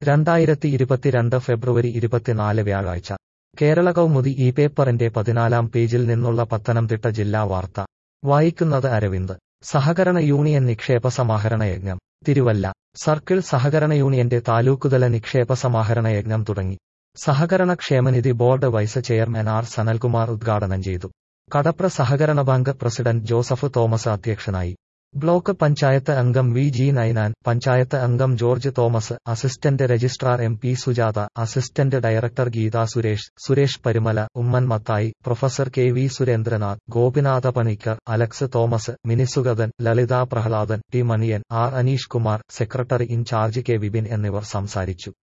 രണ്ടായിരത്തി ഇരുപത്തിരണ്ട് ഫെബ്രുവരി ഇരുപത്തിനാല് വ്യാഴാഴ്ച കേരള കൗമുദി ഈ പേപ്പറിന്റെ പതിനാലാം പേജിൽ നിന്നുള്ള പത്തനംതിട്ട ജില്ലാ വാർത്ത വായിക്കുന്നത് അരവിന്ദ് സഹകരണ യൂണിയൻ നിക്ഷേപ സമാഹരണ യജ്ഞം തിരുവല്ല സർക്കിൾ സഹകരണ യൂണിയന്റെ താലൂക്കുതല നിക്ഷേപ സമാഹരണ യജ്ഞം തുടങ്ങി സഹകരണ ക്ഷേമനിധി board vice chairman R Sanalkumar ഉദ്ഘാടനം ചെയ്തു കടപ്ര സഹകരണ ബാങ്ക് പ്രസിഡന്റ് ജോസഫ് തോമസ് അധ്യക്ഷനായി ബ്ലോക്ക് പഞ്ചായത്ത് അംഗം വി ജി നൈനാൻ പഞ്ചായത്ത് അംഗം George Thomas assistant registrar M P Sujatha assistant director Geetha Suresh Suresh Parumala Oommen Mathai professor K V Surendranath Gopinatha Panicker Alex Thomas Minisugathan Lalitha Prahladan T Maniyan R Aneesh Kumar secretary in charge K Vipin എന്നിവർ സംസാരിച്ചു